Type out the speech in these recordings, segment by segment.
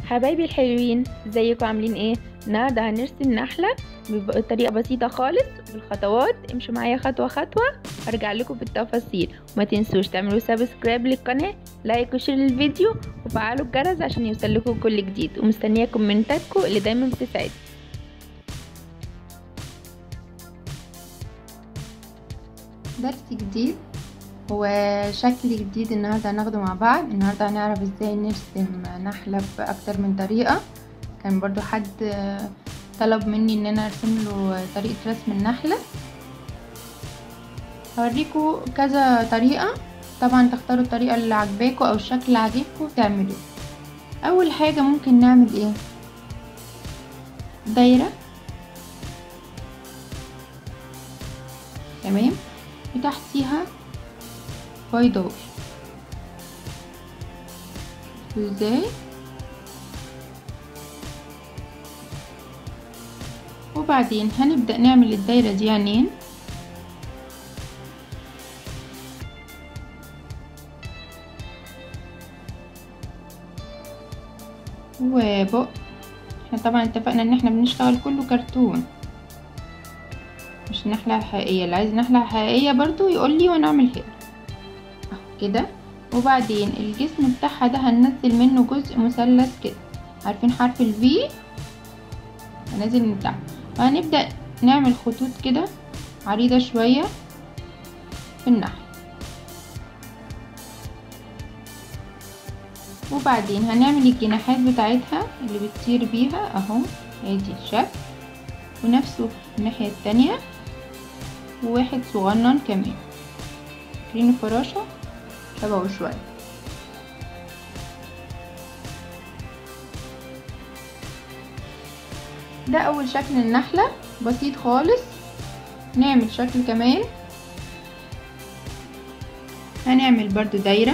حبايبي الحلوين ازيكم عاملين ايه النهارده هنرسم نحله بطريقه بسيطه خالص بالخطوات امشوا معايا خطوه خطوه ارجع لكم بالتفاصيل وما تنسوش تعملوا سبسكرايب للقناه لايك وشير للفيديو وفعلوا الجرس عشان يوصلكم كل جديد ومستنيه كومنتاتكم اللي دايما بتسعدني درس جديد وشكل جديد النهارده هناخده مع بعض النهارده هنعرف ازاي نرسم نحله باكتر من طريقه كان برضو حد طلب مني ان انا ارسم له طريقه رسم النحله هوريكم كذا طريقه طبعا تختاروا الطريقه اللي عجباكم او الشكل اللي عاجبكم وتعملوه اول حاجه ممكن نعمل ايه دايره تمام وتحتيها بيضاوي ازاي وبعدين هنبدأ نعمل الدايرة دي عينين وبق احنا طبعا اتفقنا ان احنا بنشتغل كله كرتون مش نحلة حقيقية اللي عايز نحلة حقيقية برضو يقول لي وانا اعملها اهو كده وبعدين الجسم بتاعها ده هننزل منه جزء مثلث كده عارفين حرف الفي هنزل من تحت وهنبدأ نعمل خطوط كده عريضة شوية في النحل وبعدين هنعمل الجناحات بتاعتها اللي بتطير بيها اهو ادي الشكل ونفسه الناحية التانية وواحد صغنن كمان فاكرين الفراشة شبهه شوية ده اول شكل النحلة بسيط خالص نعمل شكل كمان هنعمل برضو دايرة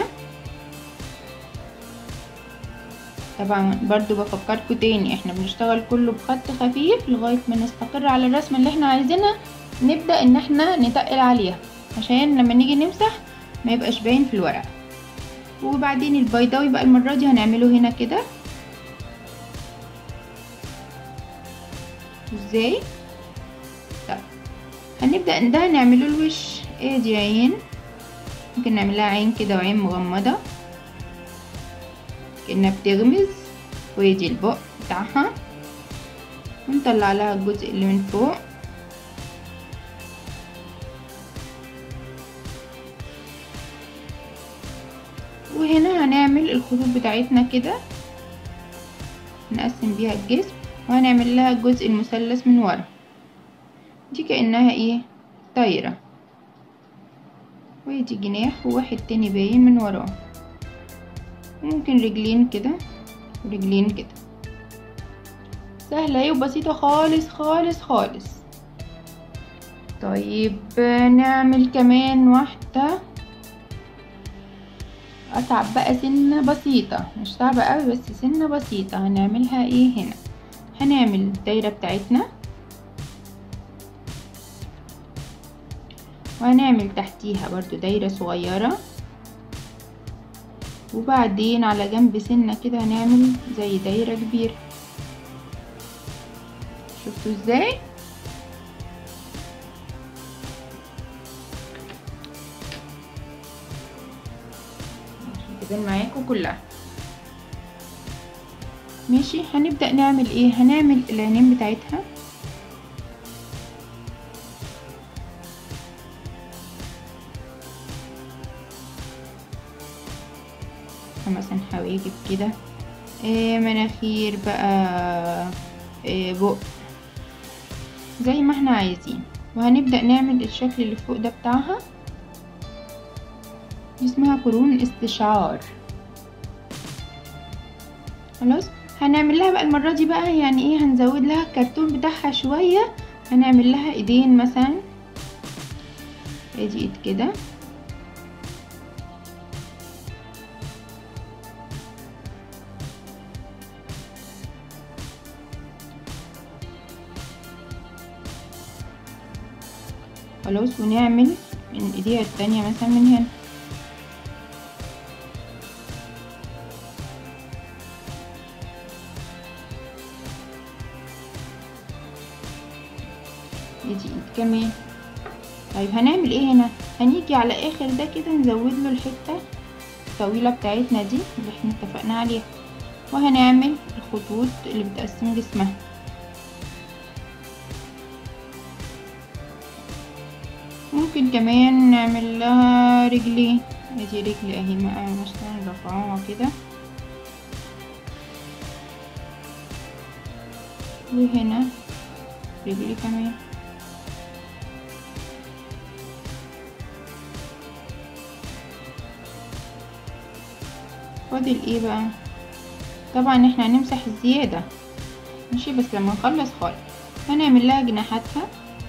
طبعا برضو بفكركم تاني احنا بنشتغل كله بخط خفيف لغاية ما نستقر على الرسمة اللي احنا عايزينها نبدأ ان احنا نتقل عليها عشان لما نيجي نمسح ما يبقاش باين في الورق وبعدين البيضاوي بقى المرة دي هنعمله هنا كده ازاي طب هنبدأ ده نعمله الوش ادي عين ممكن نعملها عين كده وعين مغمضة كأنها بتغمز ويجي البق بتاعها ونطلع لها الجزء اللي من فوق وهنا هنعمل الخطوط بتاعتنا كده نقسم بيها الجسم وهنعمل لها الجزء المثلث من ورا دي كأنها ايه طايرة ويدي جناح وواحد تاني باين من وراه ممكن رجلين كده ورجلين كده سهلة اهي وبسيطة خالص خالص خالص طيب نعمل كمان واحدة اصعب بقى سنة بسيطة مش صعبة قوي بس سنة بسيطة هنعملها ايه هنا هنعمل الدايرة بتاعتنا وهنعمل تحتيها برضو دايرة صغيرة وبعدين على جنب سنة كده هنعمل زي دايرة كبيرة شفتوا ازاي تبان معاكم كلها ماشي هنبدأ نعمل ايه هنعمل العينين بتاعتها مثلا حواجب كده إيه مناخير بقى إيه بق زي ما احنا عايزين وهنبدأ نعمل الشكل اللي فوق ده بتاعها اسمها قرون استشعار خلاص هنعمل لها بقى المرة دي بقى يعني ايه هنزود لها الكرتون بتاعها شوية هنعمل لها ايدين مثلا ادي ايد كده خلاص ونعمل من ايديها التانية مثلا من هنا ادي ايد كمان طيب هنعمل ايه هنا هنيجي على اخر ده كده نزود له الحته الطويله بتاعتنا دي اللي احنا اتفقنا عليها وهنعمل الخطوط اللي بتقسم جسمها ممكن كمان نعمل لها رجلين ادي رجل اهي مثلا رفعوها كده وهنا رجلي كمان فاضل ايه بقى طبعا احنا هنمسح الزيادة ماشي بس لما نخلص خالص هنعمل لها جناحاتها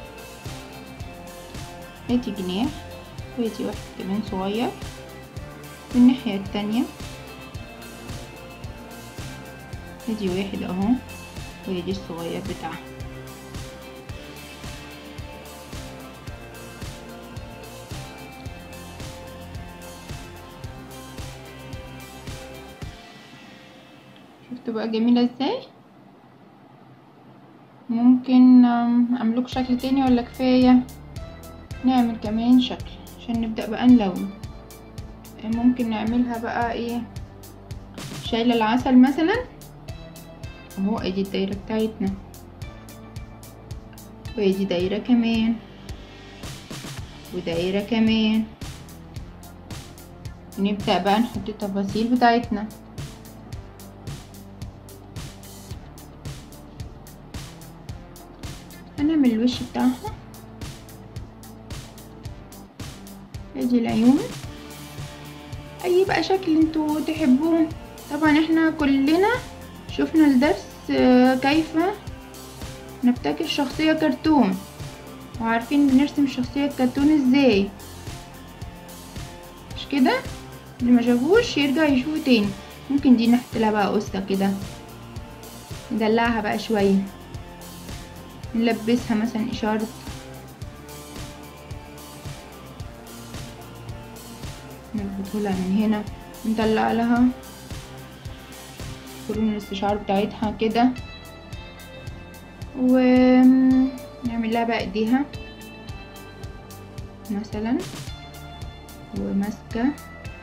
ادي جناح وادي واحد كمان صغير والناحية التانية ادي واحد اهو وادي الصغير بتاعها شفتوا بقى جميلة ازاي ممكن اعملوك شكل تاني ولا كفاية نعمل كمان شكل عشان نبدأ بقى نلون ممكن نعملها بقى ايه شايلة العسل مثلا اهو ادي الدايرة بتاعتنا وادي دايرة كمان ودايرة كمان نبدأ بقى نحط التفاصيل بتاعتنا هنعمل الوش بتاعها ادي العيون اي بقى شكل انتوا تحبوه طبعا احنا كلنا شفنا الدرس كيف نبتكر شخصية كرتون وعارفين بنرسم شخصية كرتون ازاي مش كده اللي ما شافوش يرجع يشوفه تاني ممكن دي نحط لها بقى قصة كده ندلعها بقى شوية نلبسها مثلا اشارة نربطهولها من هنا نطلع لها قرون الاستشعار بتاعتها كده ونعمل لها بقى ايديها مثلا وماسكه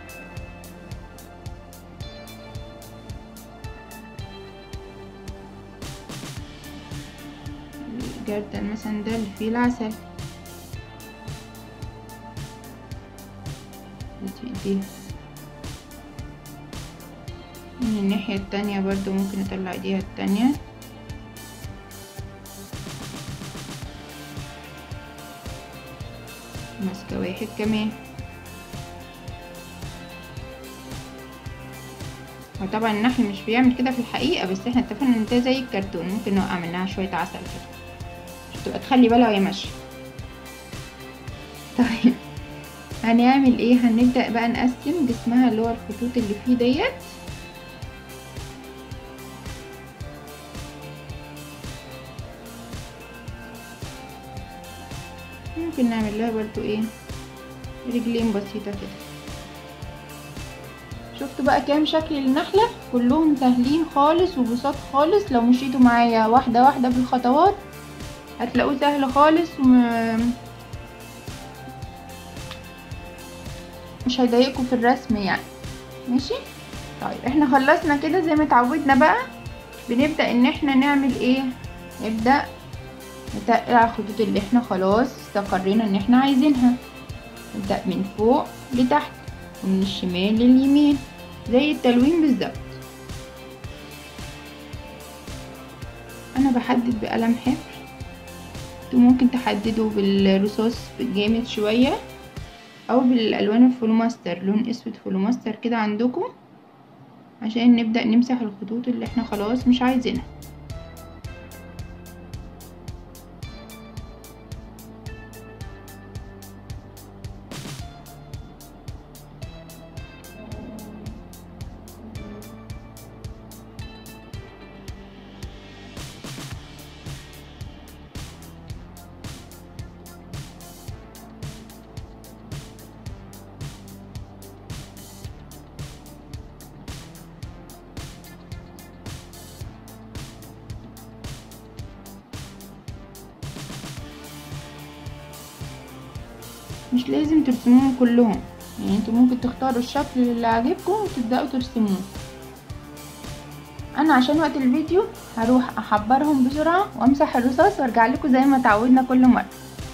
الجردل مثلا ده اللي فيه العسل ادي ايديها من الناحية التانية برضو ممكن نطلع ايديها التانية ماسكة واحد كمان هو طبعا النحل مش بيعمل كده في الحقيقة بس احنا اتفقنا ان ده زي الكرتون ممكن نوقع منها شوية عسل كده عشان تبقى تخلي بالها وهي ماشية طيب هنعمل ايه هنبدأ بقى نقسم جسمها اللي هو الخطوط اللي فيه ديت ممكن نعمل لها برضو ايه رجلين بسيطة كده شفتوا بقى كام شكل النحلة كلهم سهلين خالص وبساط خالص لو مشيتوا معايا واحدة واحدة في الخطوات هتلاقوه سهل خالص وم... مش هيضايقكم في الرسم يعني ماشي طيب احنا خلصنا كده زي ما اتعودنا بقى بنبدأ ان احنا نعمل ايه نبدأ نتقل على الخطوط اللي احنا خلاص استقرينا ان احنا عايزينها نبدأ من فوق لتحت ومن الشمال لليمين زي التلوين بالظبط انا بحدد بقلم حبر انتوا ممكن تحددوا بالرصاص جامد شوية او بالالوان الفلوماستر لون اسود فلوماستر كده عندكم عشان نبدأ نمسح الخطوط اللي احنا خلاص مش عايزينها مش لازم ترسموهم كلهم يعني انتوا ممكن تختاروا الشكل اللي عاجبكم وتبدأوا ترسموه انا عشان وقت الفيديو هروح احبرهم بسرعة وامسح الرصاص وارجع لكم زي ما تعودنا كل مرة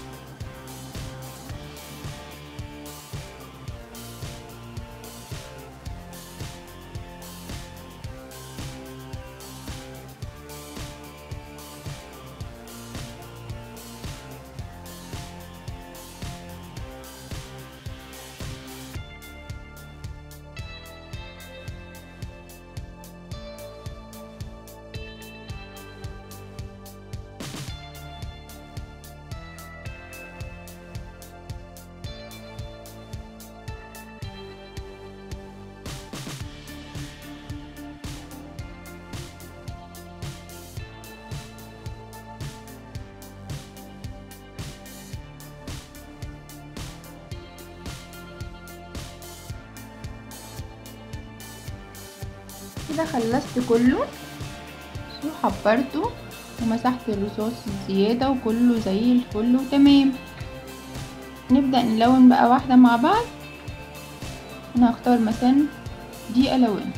كده خلصت كله وحبرته ومسحت الرصاص الزيادة وكله زي الفل وتمام نبدأ نلون بقى واحدة مع بعض انا هختار مثلا دي الوان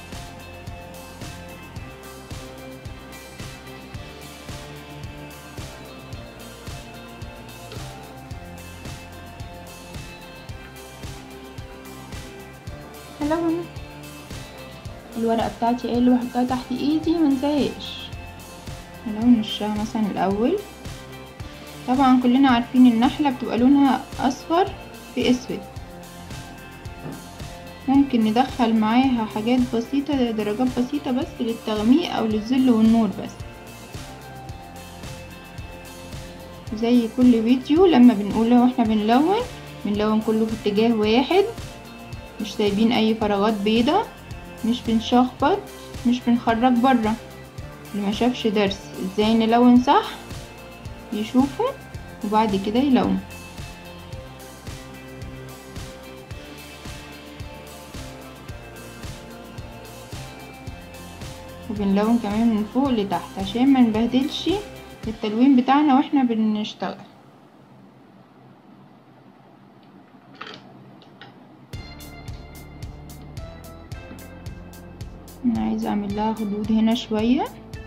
الون الورقة بتاعتي ايه اللي بحطها تحت ايدي منساهاش هلون وشها مثلا الاول طبعا كلنا عارفين النحلة بتبقى لونها اصفر في اسود ممكن ندخل معاها حاجات بسيطة درجات بسيطة بس للتغميق او للظل والنور بس زي كل فيديو لما بنقول واحنا بنلون بنلون كله في اتجاه واحد مش سايبين اي فراغات بيضة مش بنشخبط مش بنخرج برا اللي ما شافش درس ازاي نلون صح يشوفه وبعد كده يلون وبنلون كمان من فوق لتحت عشان ما نبهدلش التلوين بتاعنا واحنا بنشتغل انا عايزه اعمل لها خدود هنا شويه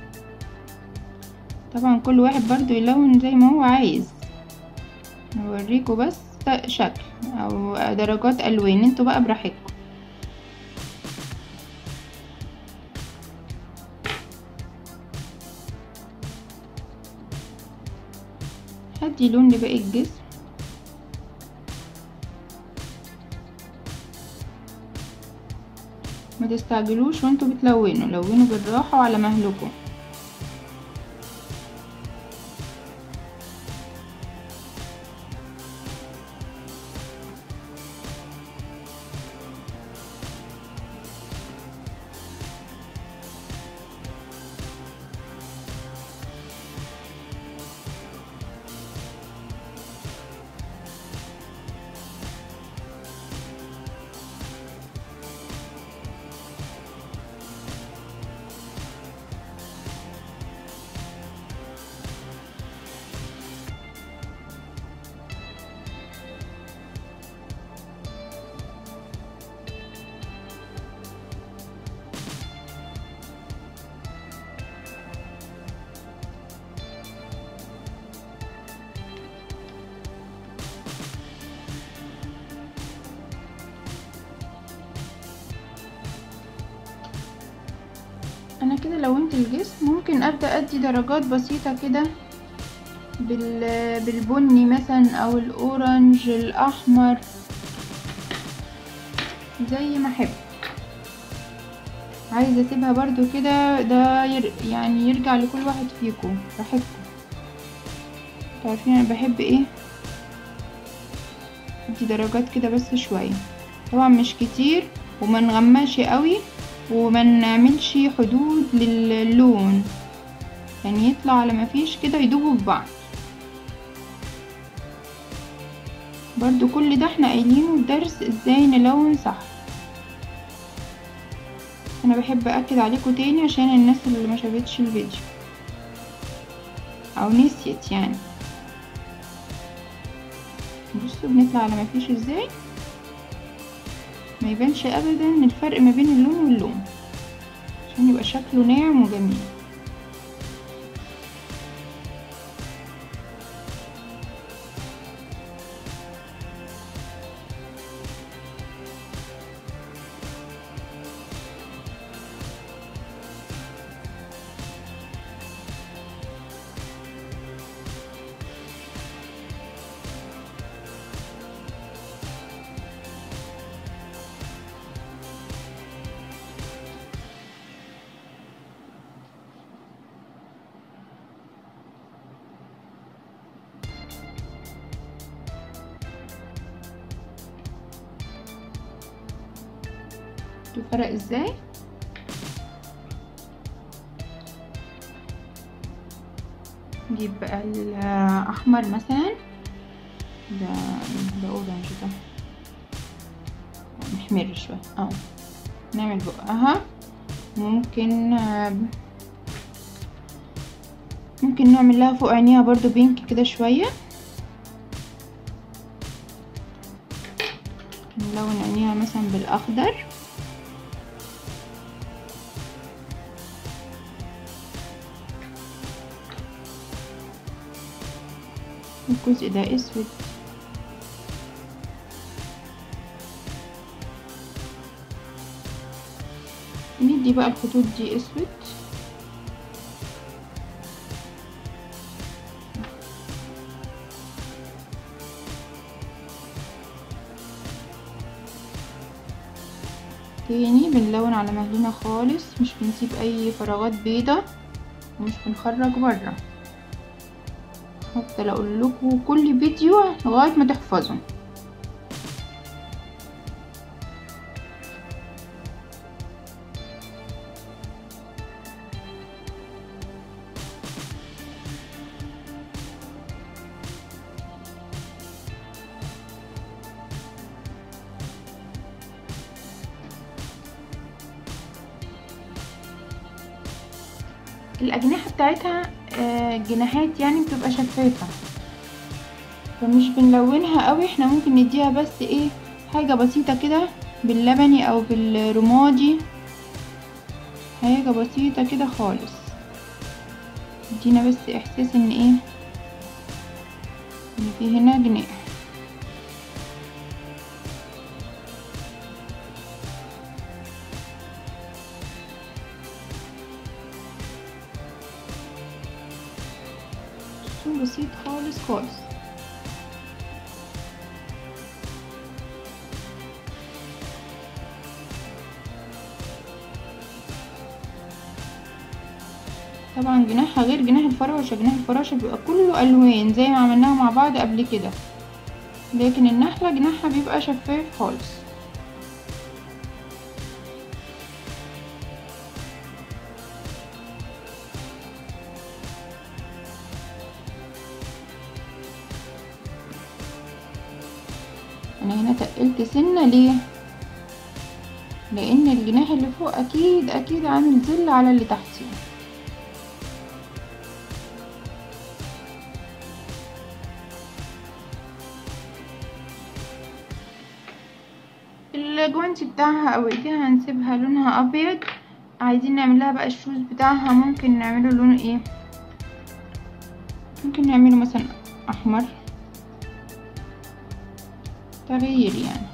طبعا كل واحد برضو يلون زي ما هو عايز نوريكم بس شكل او درجات الوان انتوا بقى براحتكم هدي لون لباقي الجسم ما تستعجلوش وانتوا بتلونوا لونوا بالراحة وعلى مهلكم انا كده لونت الجسم ممكن ابدا ادي درجات بسيطه كده بال بالبني مثلا او الاورنج الاحمر زي ما احب عايزه اسيبها برضو كده ده ير... يعني يرجع لكل واحد فيكم براحتكم عارفين انا بحب ايه ادي درجات كده بس شويه طبعا مش كتير وما نغماش قوي وما نعملش حدود للون يعني يطلع على ما فيش كده يدوبوا في بعض برضو كل ده احنا قايلينه الدرس ازاي نلون صح انا بحب اكد عليكم تاني عشان الناس اللي ما شافتش الفيديو او نسيت يعني بصوا بنطلع على ما فيش ازاي ما يبانش ابدا الفرق ما بين اللون واللون عشان يبقى شكله ناعم وجميل شفتوا فرق ازاي نجيب بقى الاحمر مثلا ده ده اورنج ده محمر شويه اهو نعمل بقها ممكن ممكن نعمل لها فوق عينيها برضو بينك كده شويه نلون عينيها مثلا بالاخضر الجزء ده اسود ندي بقى الخطوط دي اسود تاني بنلون على مهلنا خالص مش بنسيب اي فراغات بيضة ومش بنخرج بره هفضل اقول لكم كل فيديو لغايه ما تحفظوا الاجنحه بتاعتها الجناحات يعني بتبقى شفافة فمش بنلونها قوي احنا ممكن نديها بس ايه حاجة بسيطة كده باللبني او بالرمادي حاجة بسيطة كده خالص ادينا بس احساس ان ايه ان في هنا جناح بسيط خالص خالص طبعا جناحها غير جناح الفراشة جناح الفراشة بيبقى كله ألوان زي ما عملناها مع بعض قبل كده لكن النحلة جناحها بيبقى شفاف خالص انا هنا تقلت سنة ليه لان الجناح اللي فوق اكيد اكيد عامل ظل على اللي تحتيه الجوانتي بتاعها او ايديها هنسيبها لونها ابيض عايزين نعمل لها بقى الشوز بتاعها ممكن نعمله لون ايه ممكن نعمله مثلا احمر تغيير يعني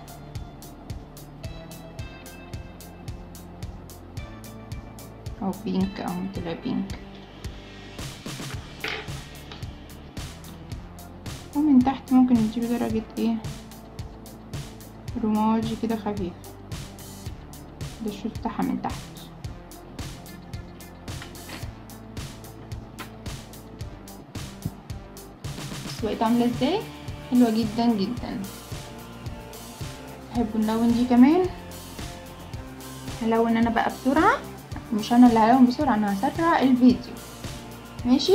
او بينك او طلع بينك ومن تحت ممكن نديله درجة ايه رمادي كده خفيف ده الشوز بتاعها من تحت بس بقت عاملة ازاي حلوة جدا جدا تحبوا نلون دي كمان هلون انا بقى بسرعة مش انا اللي هلون بسرعة انا هسرع الفيديو ماشي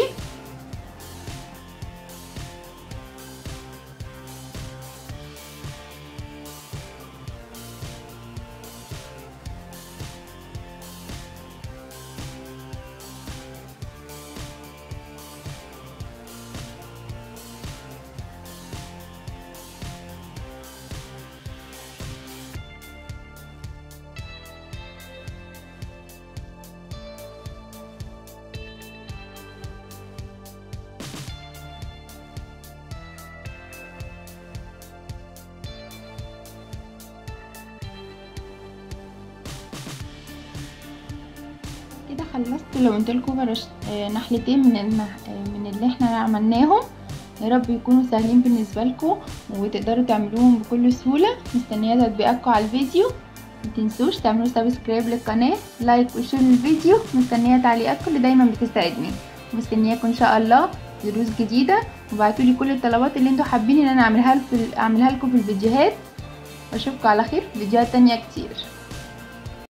خلصت لو لكم برش آه، نحلتين من النح... آه، من اللي احنا عملناهم يا رب يكونوا سهلين بالنسبه لكم وتقدروا تعملوهم بكل سهوله مستنيه تطبيقاتكم على الفيديو متنسوش تعملوا سبسكرايب للقناه لايك وشير للفيديو مستنيه تعليقاتكم اللي دايما بتساعدني مستنياكم ان شاء الله دروس جديده وابعتولي كل الطلبات اللي انتوا حابين ان انا اعملها لكم اعملها لكم في الفيديوهات واشوفكم على خير في فيديوهات تانية كتير